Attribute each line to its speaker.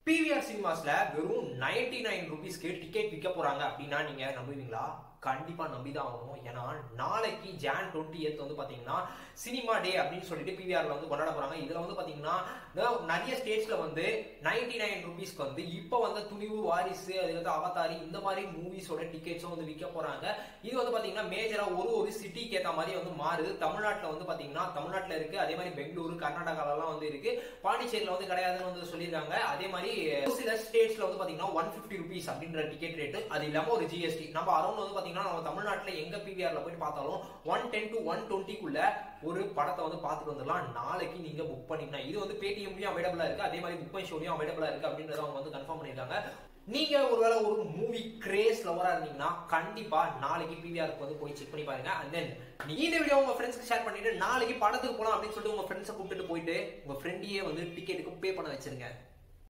Speaker 1: PVR சினிமாஸ்ல வெறும் ninety nine ருபீஸ்க்கு ticket விற்க போறாங்க அப்படின்னா நீங்க நம்புவீங்களா கண்டிப்பா நம்பிதான் ஆகணும் ஏன்னா நாளைக்கு ஜான் டுவெண்ட்டி எய்த் வந்து பாத்தீங்கன்னா சினிமா டே அப்படின்னு சொல்லிட்டு பிவிஆர்ல வந்து கொண்டாட போறாங்க இதுல வந்து பாத்தீங்கன்னா ந- நிறைய ஸ்டேட்ஸ்ல வந்து நைன்டி நைன் ருபீஸ்க்கு வந்து இப்ப வந்து துணிவு வாரிசு அது வந்து அவதாரி இந்த மாதிரி மூவிஸோட டிக்கெட்ஸும் வந்து விற்க போறாங்க இது வந்து பாத்தீங்கன்னா மேஜரா ஒரு ஒரு சிட்டிக்கு ஏத்த மாதிரி வந்து மாறுது தமிழ்நாட்டுல வந்து பாத்தீங்கன்னா தமிழ்நாட்டுல இருக்கு அதே மாதிரி பெங்களூரு கர்நாடகால எல்லாம் வந்து இருக்கு பாண்டிச்சேரியில வந்து கிடையாதுன்னு வந்து சொல்லியிருக்காங்க அதே மாதிரி ஒரு சில ஸ்டேட்ஸ்ல வந்து பாத்தீங்கன்னா ஒன் பிப்டி ருபீஸ் அப்படின்ற டிக்கெட் ரேட் அது இல்லாம ஒரு ஜிஎஸ்டி நம்ம அரௌண்ட் வந்து பாத்தீங்கன்னா நம்ம தமிழ்நாட்டுல எங்க பிவிஆர்ல போயிட்டு பார்த்தாலும் ஒன் டென் டு ஒன் டுவெண்ட்டிக்குள்ள ஒரு படத்தை வந்து பார்த்துட்டு வந்துடலாம் நாளைக்கு நீங்க புக் பண்ணீங்கன்னா இது வந்து பேடிஎம்லயும் அவைலபிளா இருக்கு அதே மாதிரி புக் மை ஷோலயும் அவைலபிளா இருக்கு அப்படின்றத அவங்க வந்து கன்ஃபார்ம் பண்ணிருக்காங்க நீங்க ஒருவேளை ஒரு மூவி கிரேஸ் லவரா இருந்தீங்கன்னா கண்டிப்பா நாளைக்கு பிவிஆருக்கு வந்து போய் செக் பண்ணி பாருங்க அண்ட் தென் இந்த வீடியோ உங்க ஃப்ரெண்ட்ஸ்க்கு ஷேர் பண்ணிட்டு நாளைக்கு படத்துக்கு போலாம் அப்படின்னு சொல்லிட்டு உங்க ஃப்ரெண்ட்ஸை கூப்பிட்டு போயிட்டு உங்க ஃப்ரெண்டையே வந்து டிக்கெட்டுக்கு பே பண்ண வச்சிருங்க